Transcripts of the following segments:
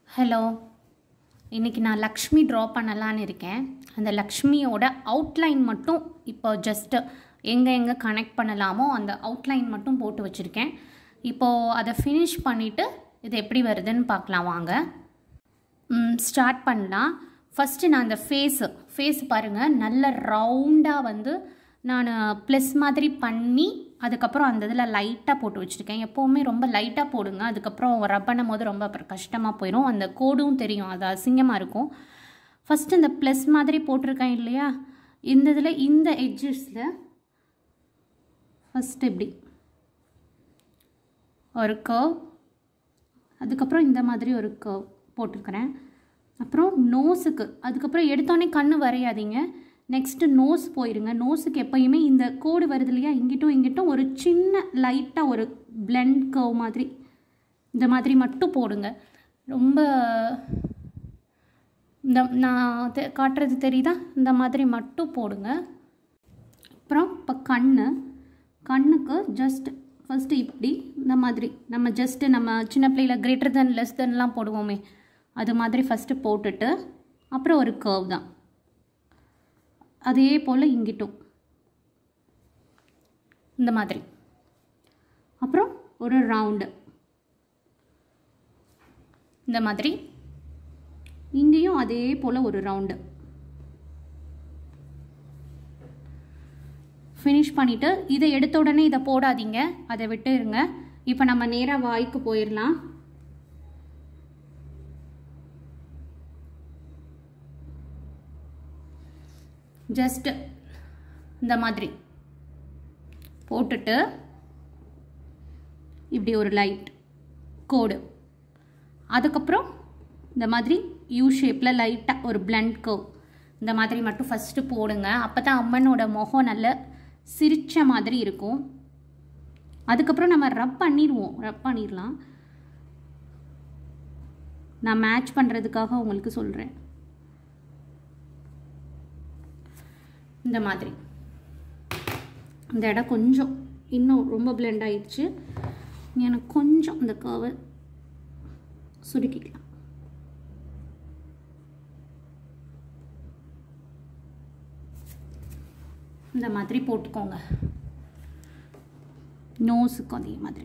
hello இன்றைக்கி நான் Lakshmi draw பண்ணலான்னு இருக்கேன் அந்த லக்ஷ்மியோட அவுட்லைன் மட்டும் இப்போ ஜஸ்ட்டு எங்கே எங்கே கனெக்ட் பண்ணலாமோ அந்த அவுட்லைன் மட்டும் போட்டு வச்சுருக்கேன் இப்போது அதை ஃபினிஷ் பண்ணிவிட்டு இது எப்படி வருதுன்னு பார்க்கலாம் வாங்க ஸ்டார்ட் பண்ணலாம் ஃபஸ்ட்டு நான் அந்த ஃபேஸு ஃபேஸ் பாருங்கள் நல்ல ரவுண்டாக வந்து நான் ப்ளஸ் மாதிரி பண்ணி அதுக்கப்புறம் அந்த இதில் லைட்டாக போட்டு வச்சுருக்கேன் எப்போவுமே ரொம்ப லைட்டாக போடுங்க அதுக்கப்புறம் ரப் பண்ணும் போது ரொம்ப அப்புறம் கஷ்டமாக போயிடும் அந்த கோடும் தெரியும் அது அசிங்கமாக இருக்கும் ஃபஸ்ட்டு இந்த ப்ளஸ் மாதிரி போட்டிருக்கேன் இல்லையா இந்த இதில் இந்த எட்ஜஸில் ஃபஸ்ட்டு இப்படி ஒரு கர்வ் அதுக்கப்புறம் இந்த மாதிரி ஒரு கர்வ் போட்டிருக்கிறேன் அப்புறம் நோஸுக்கு அதுக்கப்புறம் எடுத்தோடனே கண் வரையாதீங்க நெக்ஸ்ட்டு நோஸ் போயிருங்க நோஸுக்கு எப்பயுமே இந்த கோடு வருது இல்லையா இங்கிட்டும் இங்கிட்டும் ஒரு சின்ன லைட்டாக ஒரு பிளெண்ட் கர்வ் மாதிரி இந்த மாதிரி மட்டும் போடுங்க ரொம்ப இந்த நான் தெ காட்டுறது தெரியுதா இந்த மாதிரி மட்டும் போடுங்க அப்புறம் இப்போ கண் கண்ணுக்கு ஜஸ்ட் ஃபஸ்ட்டு இப்படி இந்த மாதிரி நம்ம ஜஸ்ட்டு நம்ம சின்ன பிள்ளையில் கிரேட்டர் தென் லெஸ் தென்லாம் போடுவோமே அது மாதிரி ஃபஸ்ட்டு போட்டுட்டு அப்புறம் ஒரு கர்வ் தான் அதே போல் இங்கிட்டும் இந்த மாதிரி அப்புறம் ஒரு ரவுண்டு இந்த மாதிரி இங்கேயும் அதே போல் ஒரு ரவுண்டு ஃபினிஷ் பண்ணிவிட்டு இதை எடுத்த உடனே இதை போடாதீங்க அதை விட்டு இருங்க இப்போ நம்ம நேராக வாய்க்கு போயிடலாம் ஜஸ்ட் இந்த மாதிரி போட்டுட்டு இப்படி ஒரு லைட் கோடு அதுக்கப்புறம் இந்த மாதிரி யூ ஷேப்பில் லைட்டாக ஒரு பிளண்ட் கர்வ் இந்த மாதிரி மட்டும் ஃபஸ்ட்டு போடுங்க அப்போ தான் அம்மனோட முகம் நல்ல சிரித்த மாதிரி இருக்கும் அதுக்கப்புறம் நம்ம ரப் பண்ணிடுவோம் ரப் பண்ணிடலாம் நான் மேட்ச் பண்ணுறதுக்காக உங்களுக்கு சொல்கிறேன் இந்த மாதிரி இந்த இடம் கொஞ்சம் இன்னும் ரொம்ப பிளெண்ட் ஆயிடுச்சு எனக்கு கொஞ்சம் இந்த கவர் சுருக்கிக்கலாம் இந்த மாதிரி போட்டுக்கோங்க நோஸுக்கும் அதே மாதிரி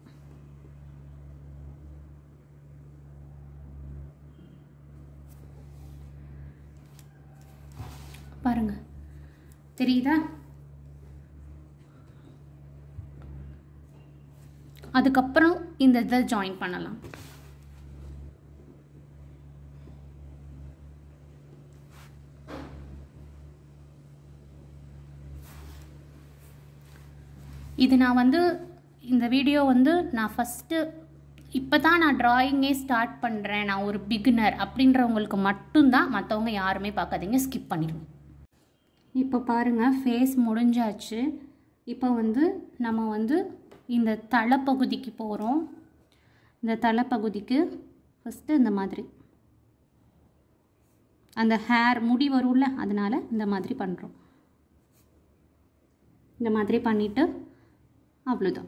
பாருங்க தெரியுதா அதுக்கப்புறம் இந்த இதை ஜாயின் பண்ணலாம் இது நான் வந்து இந்த வீடியோ வந்து நான் ஃபஸ்ட்டு இப்போ தான் நான் ட்ராயிங்கே ஸ்டார்ட் பண்ணுறேன் நான் ஒரு பிகினர் அப்படின்றவங்களுக்கு மட்டும்தான் மற்றவங்க யாருமே பார்க்காதீங்க ஸ்கிப் பண்ணிடுங்க இப்போ பாருங்கள் ஃபேஸ் முடிஞ்சாச்சு இப்போ வந்து நம்ம வந்து இந்த தலைப்பகுதிக்கு போகிறோம் இந்த தலைப்பகுதிக்கு ஃபஸ்ட்டு இந்த மாதிரி அந்த ஹேர் முடி வரும்ல அதனால் இந்த மாதிரி பண்ணுறோம் இந்த மாதிரி பண்ணிவிட்டு அவ்வளோதான்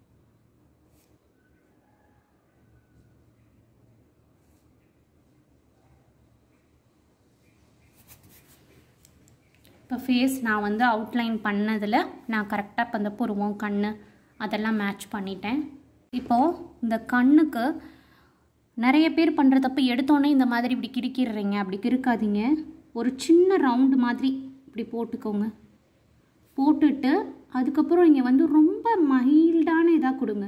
இப்போ ஃபேஸ் நான் வந்து அவுட்லைன் பண்ணதில் நான் கரெக்டாக இப்போ இந்த புருவம் கண் அதெல்லாம் மேட்ச் பண்ணிட்டேன் இப்போது இந்த கண்ணுக்கு நிறைய பேர் பண்ணுற தப்பு எடுத்தோடனே இந்த மாதிரி இப்படி கிறுக்கிடுறீங்க அப்படி கிறுக்காதீங்க ஒரு சின்ன ரவுண்டு மாதிரி இப்படி போட்டுக்கோங்க போட்டுட்டு அதுக்கப்புறம் இங்கே வந்து ரொம்ப மைல்டான இதாக கொடுங்க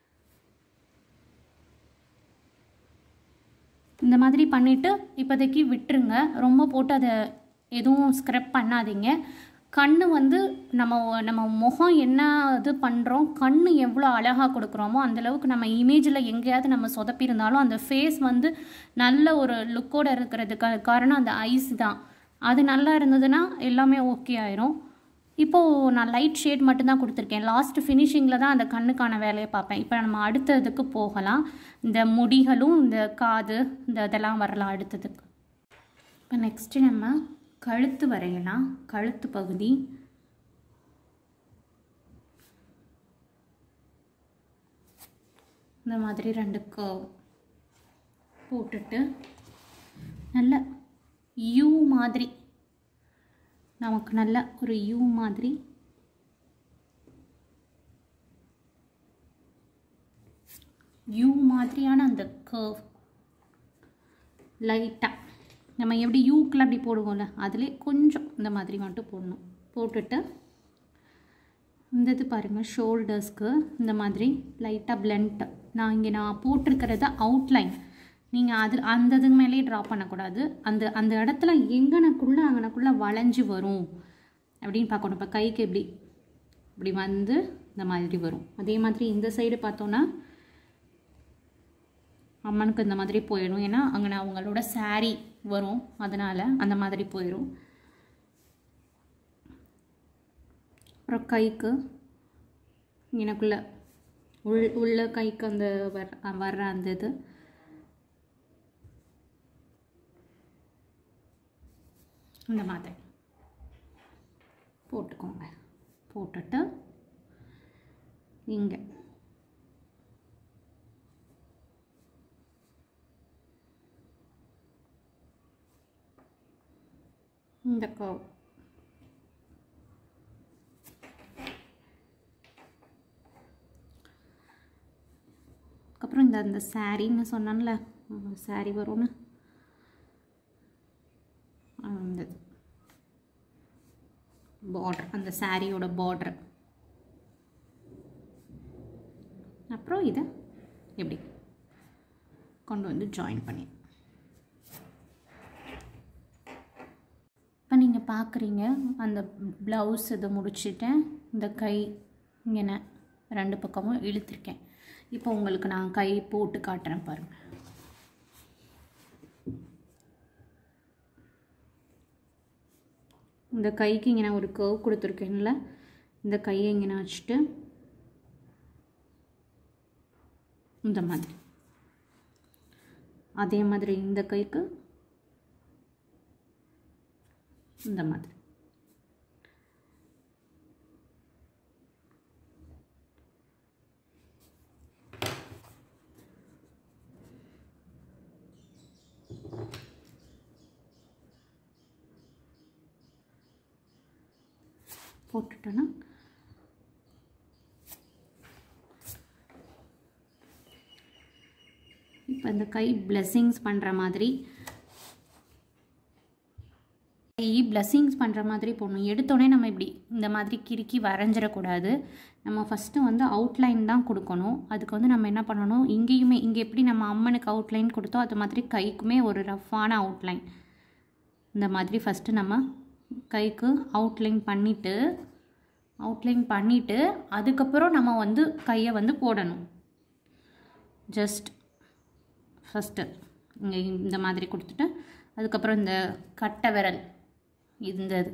இந்த மாதிரி பண்ணிவிட்டு இப்போதைக்கு விட்டுருங்க ரொம்ப போட்டு அதை எதுவும் ஸ்க்ரப் பண்ணாதீங்க கண் வந்து நம்ம நம்ம முகம் என்ன இது பண்ணுறோம் கண் எவ்வளோ அழகாக கொடுக்குறோமோ அந்தளவுக்கு நம்ம இமேஜில் எங்கேயாவது நம்ம சொதப்பியிருந்தாலும் அந்த ஃபேஸ் வந்து நல்ல ஒரு லுக்கோடு இருக்கிறதுக்கு காரணம் அந்த ஐஸ் தான் அது நல்லா இருந்ததுன்னா எல்லாமே ஓகே ஆயிரும் இப்போது நான் லைட் ஷேட் மட்டும்தான் கொடுத்துருக்கேன் லாஸ்ட் ஃபினிஷிங்கில் தான் அந்த கண்ணுக்கான வேலையை பார்ப்பேன் இப்போ நம்ம அடுத்ததுக்கு போகலாம் இந்த முடிகளும் இந்த காது இந்த இதெல்லாம் வரலாம் அடுத்ததுக்கு இப்போ நெக்ஸ்ட்டு நம்ம கழுத்து வரையலாம் கழுத்து பகுதி இந்த மாதிரி ரெண்டு கர்வ் போட்டுட்டு நல்ல யூ மாதிரி நமக்கு நல்ல ஒரு யூ மாதிரி யூ மாதிரியான அந்த கர்வ் லைட்டாக நம்ம எப்படி யூக்கெலாம் அப்படி போடுவோம்ல அதிலே கொஞ்சம் இந்த மாதிரி மட்டும் போடணும் போட்டுட்டு இந்த இது பாருங்கள் ஷோல்டர்ஸ்க்கு இந்த மாதிரி லைட்டாக பிளெண்ட் நான் இங்கே நான் போட்டிருக்கிறத அவுட்லைன் நீங்கள் அது அந்த இது மேலேயே ட்ரா பண்ணக்கூடாது அந்த அந்த இடத்துல எங்கனக்குள்ளே அங்கனக்குள்ளே வளைஞ்சு வரும் அப்படின்னு பார்க்கணும் இப்போ கைக்கு எப்படி இப்படி வந்து இந்த மாதிரி வரும் அதே மாதிரி இந்த சைடு பார்த்தோன்னா அம்மனுக்கு இந்த மாதிரி போயிடும் ஏன்னா அங்கே அவங்களோட saree வரும் அதனால் அந்த மாதிரி போயிடும் அப்புறம் கைக்கு எனக்குள்ள உள் உள்ள கைக்கு அந்த வர் வர்ற அந்த இது இந்த மாதிரி போட்டுக்கோங்க போட்டுட்டு இங்கே இந்த கர்வ் அதுக்கப்புறம் இந்த அந்த சாரின்னு சொன்னான்ல சாரி வரும்னு அந்த பார்டர் அந்த சாரியோட பார்டர் அப்புறம் இதை எப்படி கொண்டு வந்து ஜாயின் பண்ணி இப்போ நீங்கள் பார்க்குறீங்க அந்த ப்ளவுஸ் இதை முடிச்சுட்டேன் இந்த கை இங்கே ரெண்டு பக்கமும் இழுத்துருக்கேன் இப்போ உங்களுக்கு நான் கை போட்டு காட்டுறேன் பாருங்கள் இந்த கைக்கு இங்கே நான் ஒரு கர்வ் கொடுத்துருக்கேன்ல இந்த கையை இங்கே நான் வச்சுட்டு இந்த மாதிரி அதே மாதிரி இந்த கைக்கு இந்த மாதிரி போட்டுட்டோன்னா இப்போ இந்த கை பிளெஸ்ஸிங்ஸ் பண்ணுற மாதிரி கை பிளெஸ்ஸிங்ஸ் பண்ணுற மாதிரி போடணும் எடுத்தோடனே நம்ம இப்படி இந்த மாதிரி கிறுக்கி வரைஞ்சிடக்கூடாது நம்ம ஃபஸ்ட்டு வந்து அவுட்லைன் தான் கொடுக்கணும் அதுக்கு வந்து நம்ம என்ன பண்ணணும் இங்கேயுமே இங்கே எப்படி நம்ம அம்மனுக்கு அவுட்லைன் கொடுத்தோம் அது மாதிரி கைக்குமே ஒரு ரஃப்பான அவுட்லைன் இந்த மாதிரி ஃபஸ்ட்டு நம்ம கைக்கு அவுட்லைன் பண்ணிவிட்டு அவுட்லைன் பண்ணிவிட்டு அதுக்கப்புறம் நம்ம வந்து கையை வந்து போடணும் ஜஸ்ட் ஃபஸ்ட்டு இங்கே இந்த மாதிரி கொடுத்துட்டு அதுக்கப்புறம் இந்த கட்டை விரல் இந்த இது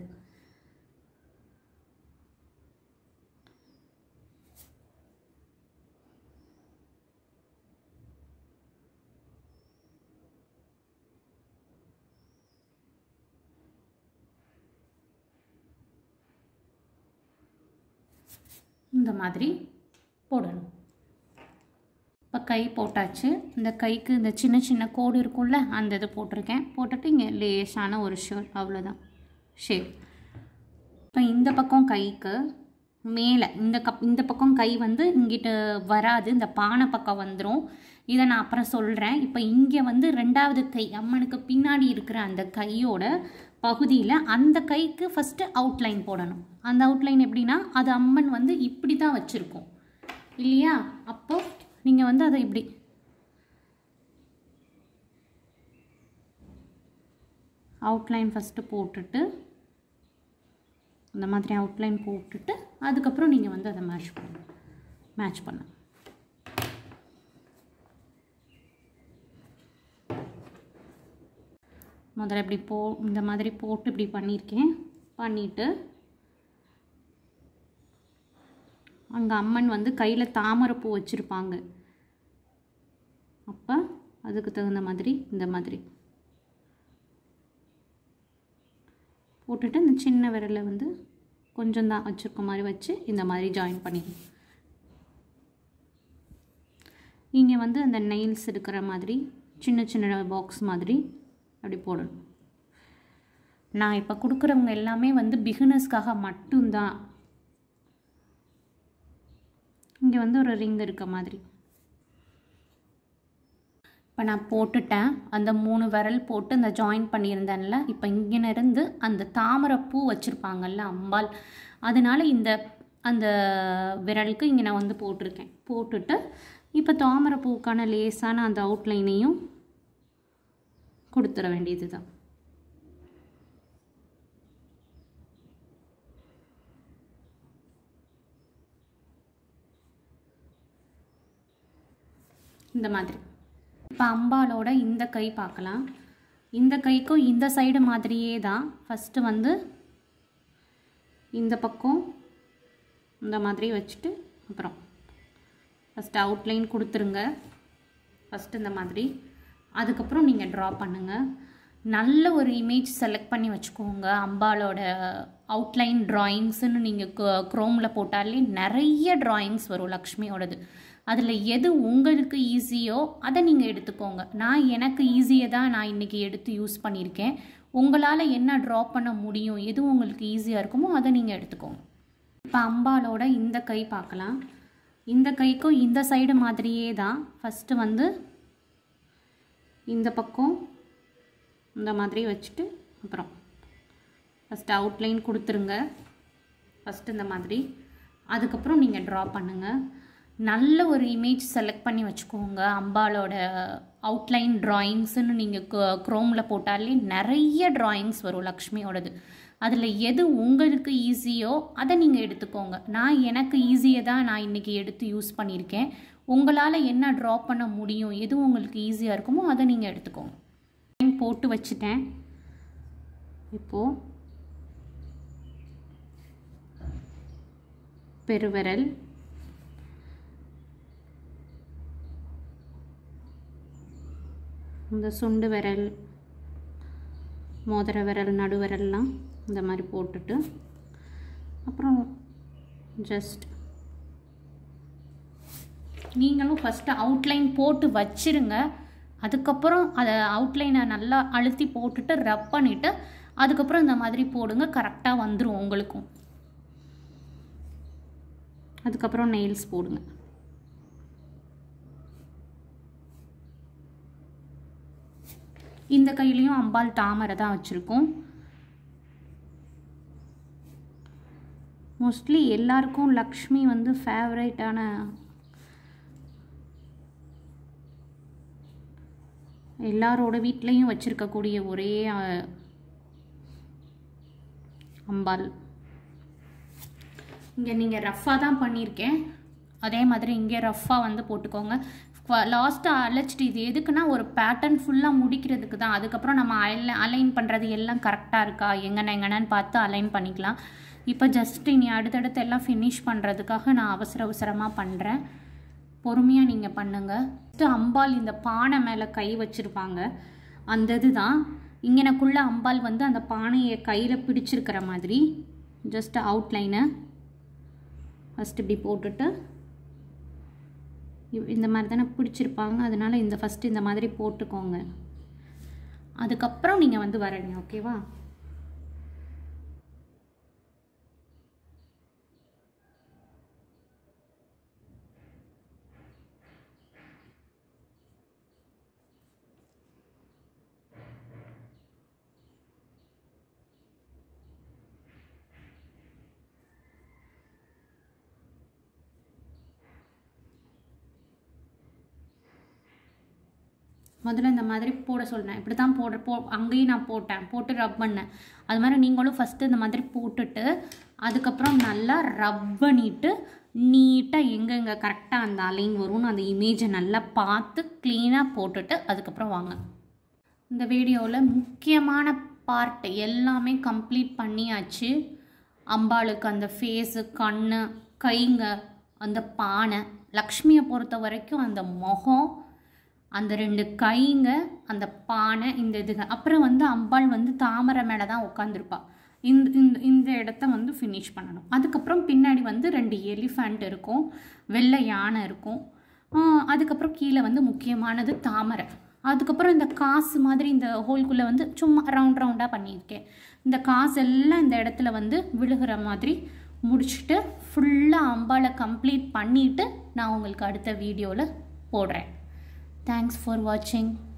இந்த மாதிரி போடணும் இப்போ கை போட்டாச்சு இந்த கைக்கு இந்த சின்ன சின்ன கோடு இருக்கும்ல அந்த இது போட்டிருக்கேன் போட்டுட்டு இங்கே லேசான ஒரு ஷேப் அவ்வளோதான் ஷேப் இப்போ இந்த பக்கம் கைக்கு மேலே இந்த கப் இந்த பக்கம் கை வந்து இங்கிட்ட வராது இந்த பானை பக்கம் வந்துடும் இதை நான் அப்புறம் சொல்கிறேன் இப்போ இங்கே வந்து ரெண்டாவது கை அம்மனுக்கு பின்னாடி இருக்கிற அந்த கையோட பகுதியில் அந்த கைக்கு ஃபஸ்ட்டு அவுட்லைன் போடணும் அந்த அவுட்லைன் எப்படின்னா அது அம்மன் வந்து இப்படி தான் வச்சுருக்கோம் இல்லையா அப்போ நீங்கள் வந்து அதை இப்படி அவுட்லைன் ஃபஸ்ட்டு போட்டுட்டு இந்த மாதிரி அவுட்லைன் போட்டுட்டு அதுக்கப்புறம் நீங்கள் வந்து அதை மேட்ச் பண்ணணும் மேட்ச் பண்ண முதல்ல இப்படி போ இந்த மாதிரி போட்டு இப்படி பண்ணியிருக்கேன் பண்ணிவிட்டு அங்கே அம்மன் வந்து கையில் தாமரைப்பூ வச்சுருப்பாங்க அப்போ அதுக்கு தகுந்த மாதிரி இந்த மாதிரி போட்டுட்டு இந்த சின்ன விரலை வந்து கொஞ்சம் தான் வச்சுருக்க மாதிரி வச்சு இந்த மாதிரி ஜாயின் பண்ணிடணும் இங்கே வந்து அந்த நெயில்ஸ் இருக்கிற மாதிரி சின்ன சின்ன பாக்ஸ் மாதிரி அப்படி போடணும் நான் இப்போ கொடுக்குறவங்க எல்லாமே வந்து பிகினர்ஸ்க்காக மட்டும்தான் இங்கே வந்து ஒரு ரிங் இருக்க மாதிரி இப்போ நான் போட்டுட்டேன் அந்த மூணு விரல் போட்டு அந்த ஜாயின் பண்ணியிருந்தேன்ல இப்போ இங்கேருந்து அந்த தாமரை பூ வச்சுருப்பாங்கல்ல அம்பாள் அதனால இந்த அந்த விரலுக்கு இங்கே நான் வந்து போட்டிருக்கேன் போட்டுட்டு இப்போ தாமரை பூக்கான லேசான அந்த அவுட்லைனையும் கொடுத்துட வேண்டியது தான் இந்த மாதிரி இப்போ அம்பாலோட இந்த கை பார்க்கலாம் இந்த கைக்கும் இந்த சைடு மாதிரியே தான் ஃபஸ்ட்டு வந்து இந்த பக்கம் இந்த மாதிரி வச்சுட்டு அப்புறம் ஃபஸ்ட்டு அவுட்லைன் கொடுத்துருங்க ஃபஸ்ட்டு இந்த மாதிரி அதுக்கப்புறம் நீங்கள் ட்ரா பண்ணுங்கள் நல்ல ஒரு இமேஜ் செலக்ட் பண்ணி வச்சுக்கோங்க அம்பாலோட அவுட்லைன் ட்ராயிங்ஸ்னு நீங்கள் க்ரோமில் போட்டாலே நிறைய ட்ராயிங்ஸ் வரும் லக்ஷ்மியோடது அதில் எது உங்களுக்கு ஈஸியோ அதை நீங்கள் எடுத்துக்கோங்க நான் எனக்கு ஈஸியை தான் நான் இன்றைக்கி எடுத்து யூஸ் பண்ணியிருக்கேன் உங்களால் என்ன ட்ரா பண்ண முடியும் எது உங்களுக்கு ஈஸியாக இருக்குமோ அதை நீங்கள் எடுத்துக்கோங்க இப்போ அம்பாலோட இந்த கை பார்க்கலாம் இந்த கைக்கும் இந்த சைடு மாதிரியே தான் ஃபஸ்ட்டு வந்து இந்த பக்கம் இந்த மாதிரி வச்சுட்டு அப்புறம் ஃபஸ்ட்டு அவுட்லைன் கொடுத்துருங்க ஃபஸ்ட்டு இந்த மாதிரி அதுக்கப்புறம் நீங்கள் ட்ரா பண்ணுங்கள் நல்ல ஒரு இமேஜ் செலக்ட் பண்ணி வச்சுக்கோங்க அம்பாலோட அவுட்லைன் ட்ராயிங்ஸ்னு நீங்கள் க்ரோமில் போட்டாலே நிறைய ட்ராயிங்ஸ் வரும் லக்ஷ்மியோடது அதில் எது உங்களுக்கு ஈஸியோ அதை நீங்கள் எடுத்துக்கோங்க நான் எனக்கு ஈஸியை தான் நான் இன்றைக்கி எடுத்து யூஸ் பண்ணியிருக்கேன் உங்களால் என்ன ட்ரா பண்ண முடியும் எது உங்களுக்கு ஈஸியாக இருக்குமோ அதை நீங்கள் எடுத்துக்கோங்க போட்டு வச்சுட்டேன் இப்போது பெருவிரல் இந்த சுண்டு விரல் மோதிர விரல் நடுவிரல்லாம் இந்த மாதிரி போட்டுட்டு அப்புறம் ஜஸ்ட் நீங்களும் ஃபஸ்ட்டு அவுட்லைன் போட்டு வச்சிருங்க அதுக்கப்புறம் அதை அவுட்லைனை நல்லா அழுத்தி போட்டுட்டு ரப் பண்ணிவிட்டு அதுக்கப்புறம் இந்த மாதிரி போடுங்க கரெக்டாக வந்துடும் உங்களுக்கும் அதுக்கப்புறம் நெயில்ஸ் போடுங்க இந்த கையிலையும் அம்பாள் தாமரை தான் வச்சுருக்கோம் மோஸ்ட்லி எல்லாருக்கும் லக்ஷ்மி வந்து ஃபேவரேட்டான எல்லாரோட வீட்லேயும் வச்சுருக்கக்கூடிய ஒரே அஹ், அம்பாள் இங்கே நீங்கள் ரஃப்பாக தான் பண்ணியிருக்கேன் அதே மாதிரி இங்கே ரஃப்பாக வந்து போட்டுக்கோங்க லாஸ்ட்டாக அழைச்சிட்டு இது எதுக்குன்னா ஒரு பேட்டர்ன் ஃபுல்லாக முடிக்கிறதுக்கு தான் அதுக்கப்புறம் நம்ம அலை அலைன் பண்ணுறது எல்லாம் கரெக்டாக இருக்கா எங்கன எங்கன்னு பார்த்து அலைன் பண்ணிக்கலாம் இப்போ ஜஸ்ட் இனி அடுத்தடுத்து எல்லாம் ஃபினிஷ் பண்ணுறதுக்காக நான் அவசர அவசரமாக பண்ணுறேன் பொறுமையாக நீங்கள் பண்ணுங்கள் ஃபஸ்ட்டு அம்பாள் இந்த பானை மேலே கை வச்சுருப்பாங்க அந்த இதுதான் இங்கனக்குள்ளே அம்பாள் வந்து அந்த பானையை கையில் பிடிச்சிருக்கிற மாதிரி ஜஸ்ட் அவுட்லைனை ஃபஸ்ட் இப்படி போட்டுட்டு இவ்- இந்த மாதிரி தானே பிடிச்சிருப்பாங்க அதனால இந்த ஃபஸ்ட்டு இந்த மாதிரி போட்டுக்கோங்க அதுக்கப்புறம் நீங்கள் வந்து வரீங்க ஓகேவா முதல்ல இந்த மாதிரி போட சொன்னேன் இப்படி தான் போடுற போ அங்கேயும் நான் போட்டேன் போட்டு ரப் பண்ணேன் அது மாதிரி நீங்களும் ஃபஸ்ட்டு இந்த மாதிரி போட்டுட்டு அதுக்கப்புறம் நல்லா ரப் பண்ணிட்டு நீட்டாக எங்கெங்கே கரெக்டாக அந்த அலைன் வரும்னு அந்த இமேஜை நல்லா பார்த்து க்ளீனாக போட்டுட்டு அதுக்கப்புறம் வாங்க இந்த வீடியோவில் முக்கியமான பார்ட் எல்லாமே கம்ப்ளீட் பண்ணியாச்சு அம்பாளுக்கு அந்த ஃபேஸு கண் கைங்க அந்த பானை லக்ஷ்மியை பொறுத்த வரைக்கும் அந்த முகம் அந்த ரெண்டு கைங்க அந்த பானை இந்த இதுங்க அப்புறம் வந்து அம்பாள் வந்து தாமரை மேலே தான் உட்காந்துருப்பா இந்த இந்த இந்த இடத்த வந்து ஃபினிஷ் பண்ணணும் அதுக்கப்புறம் பின்னாடி வந்து ரெண்டு எலிஃபண்ட் இருக்கும் வெள்ளை யானை இருக்கும் ஆஹ் அதுக்கப்புறம் கீழே வந்து முக்கியமானது தாமரை அதுக்கப்புறம் இந்த காசு மாதிரி இந்த ஹோல்குள்ளே வந்து சும்மா ரவுண்ட் ரவுண்டாக பண்ணியிருக்கேன் இந்த காசு எல்லாம் இந்த இடத்துல வந்து விழுகிற மாதிரி முடிச்சுட்டு ஃபுல்லாக அம்பாலை கம்ப்ளீட் பண்ணிவிட்டு நான் உங்களுக்கு அடுத்த வீடியோவில் போடுறேன் தேங்க்ஸ் ஃபார் வாட்சிங்